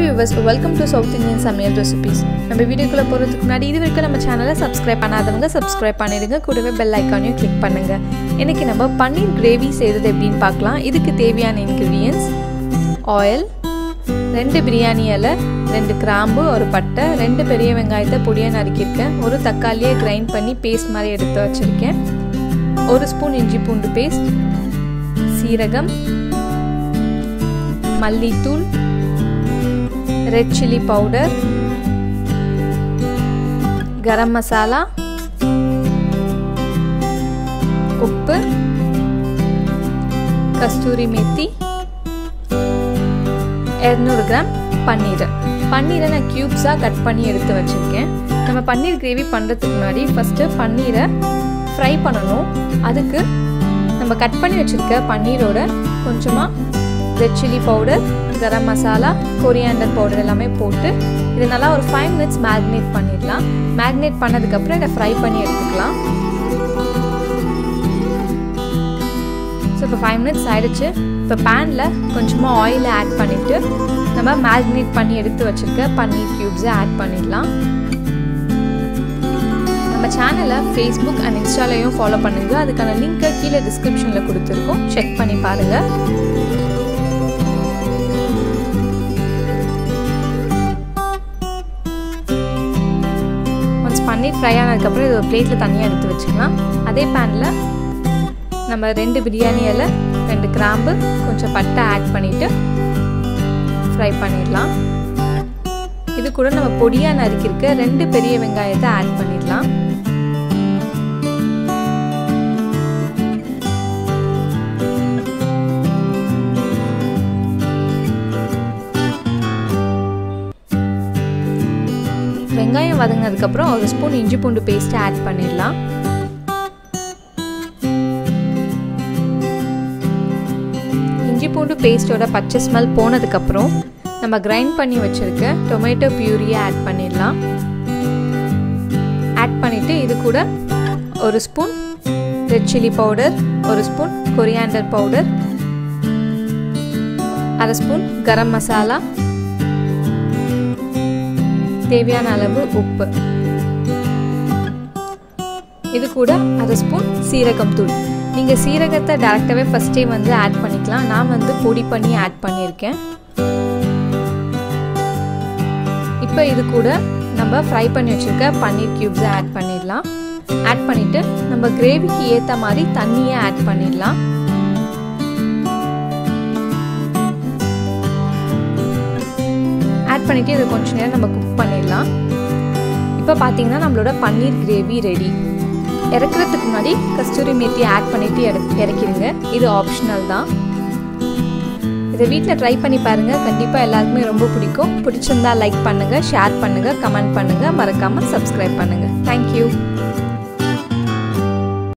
viewers welcome to South Indian சமையல் recipes நம்ம வீடியோக்குள்ளே போகிறதுக்கு முன்னாடி இது வரைக்கும் நம்ம சேனலை சப்ஸ்கிரைப் பண்ணாதவங்க சப்ஸ்கிரைப் பண்ணிடுங்க கூடவே பெல் ஐக்கானையும் கிளிக் பண்ணுங்க இன்னைக்கு நம்ம பன்னீர் கிரேவி செய்கிறது எப்படின்னு பார்க்கலாம் இதுக்கு தேவையான இன்க்ரீடியன்ஸ் ஆயில் ரெண்டு பிரியாணி இலை ரெண்டு கிராம்பு ஒரு பட்டை ரெண்டு பெரிய வெங்காயத்தை பொடியாக நறுக்கியிருக்கேன் ஒரு தக்காளியை கிரைண்ட் பண்ணி பேஸ்ட் மாதிரி எடுத்து வச்சுருக்கேன் ஒரு ஸ்பூன் இஞ்சி பூண்டு பேஸ்ட் சீரகம் மல்லித்தூள் red chilli powder garam masala உப்பு கஸ்தூரி மேத்தி இரநூறு கிராம் பன்னீர் பன்னீரை நான் க்யூப்ஸாக கட் பண்ணி எடுத்து வச்சுருக்கேன் நம்ம பன்னீர் கிரேவி பண்ணுறதுக்கு முன்னாடி ஃபஸ்ட்டு பன்னீரை ஃப்ரை பண்ணணும் அதுக்கு நம்ம கட் பண்ணி வச்சுருக்க பன்னீரோட கொஞ்சமாக red chilli powder garam masala coriander powder எல்லாமே போட்டு இதை நல்லா ஒரு ஃபைவ் மினிட்ஸ் மேக்னேட் பண்ணிடலாம் மேக்னேட் பண்ணதுக்கப்புறம் இதை ஃப்ரை பண்ணி எடுத்துக்கலாம் ஸோ இப்போ ஃபைவ் மினிட்ஸ் ஆகிடுச்சு இப்போ பேனில் கொஞ்சமாக ஆயிலை ஆட் பண்ணிவிட்டு நம்ம மேக்னேட் பண்ணி எடுத்து வச்சுருக்க பன்னீர் க்யூப்ஸை ஆட் பண்ணிடலாம் நம்ம சேனலை ஃபேஸ்புக் அண்ட் இன்ஸ்டாலையும் ஃபாலோ பண்ணுங்கள் அதுக்கான லிங்க்கை கீழே டிஸ்கிரிப்ஷனில் கொடுத்துருக்கோம் செக் பண்ணி பாருங்கள் ஒன்ஸ் பன்னீர் ஃப்ரை ஆனதுக்கப்புறம் இது ஒரு பிளேட்டில் தனியாக எடுத்து வச்சுக்கலாம் அதே பேனில் நம்ம ரெண்டு பிரியாணி இலை ரெண்டு கிராம்பு கொஞ்சம் பட்டை ஆட் பண்ணிவிட்டு ஃப்ரை பண்ணிடலாம் இது கூட நம்ம பொடியாக நறுக்கியிருக்க ரெண்டு பெரிய வெங்காயத்தை ஆட் பண்ணிடலாம் வெங்காயம் வதங்கினதுக்கப்புறம் ஒரு ஸ்பூன் இஞ்சி பூண்டு பேஸ்ட்டை ஆட் பண்ணிடலாம் இஞ்சி பூண்டு பேஸ்ட்டோட பச்சை ஸ்மெல் போனதுக்கப்புறம் நம்ம கிரைண்ட் பண்ணி வச்சுருக்க டொமேட்டோ பியூரியை ஆட் பண்ணிடலாம் ஆட் பண்ணிவிட்டு இது கூட ஒரு ஸ்பூன் ரெட் சில்லி பவுடர் ஒரு ஸ்பூன் கொரியாண்டர் பவுடர் அரை ஸ்பூன் கரம் மசாலா தேவையான அளவு உப்பு இது கூட அரை ஸ்பூன் சீரகம் தூள் நீங்கள் சீரகத்தை டேரெக்டாகவே ஃபஸ்ட்டே வந்து ஆட் பண்ணிக்கலாம் நான் வந்து பொடி பண்ணி ஆட் பண்ணியிருக்கேன் இப்போ இது கூட நம்ம ஃப்ரை பண்ணி வச்சுருக்க பன்னீர் க்யூப்ஸை ஆட் பண்ணிடலாம் ஆட் பண்ணிவிட்டு நம்ம கிரேவிக்கு ஏற்ற மாதிரி தண்ணியை ஆட் பண்ணிடலாம் ஆட் பண்ணிவிட்டு இதை கொஞ்ச நேரம் நம்ம குக் பண்ணிடலாம் இப்போ பார்த்தீங்கன்னா நம்மளோட பன்னீர் கிரேவி ரெடி இறக்குறதுக்கு முன்னாடி கஸ்தூரி மேத்தி ஆட் பண்ணிவிட்டு இறக்கிடுங்க இது ஆப்ஷனல் தான் இதை வீட்டில் ட்ரை பண்ணி பாருங்கள் கண்டிப்பாக எல்லாருக்குமே ரொம்ப பிடிக்கும் பிடிச்சிருந்தா லைக் பண்ணுங்கள் ஷேர் பண்ணுங்கள் கமெண்ட் பண்ணுங்கள் மறக்காமல் சப்ஸ்கிரைப் பண்ணுங்கள் தேங்க்யூ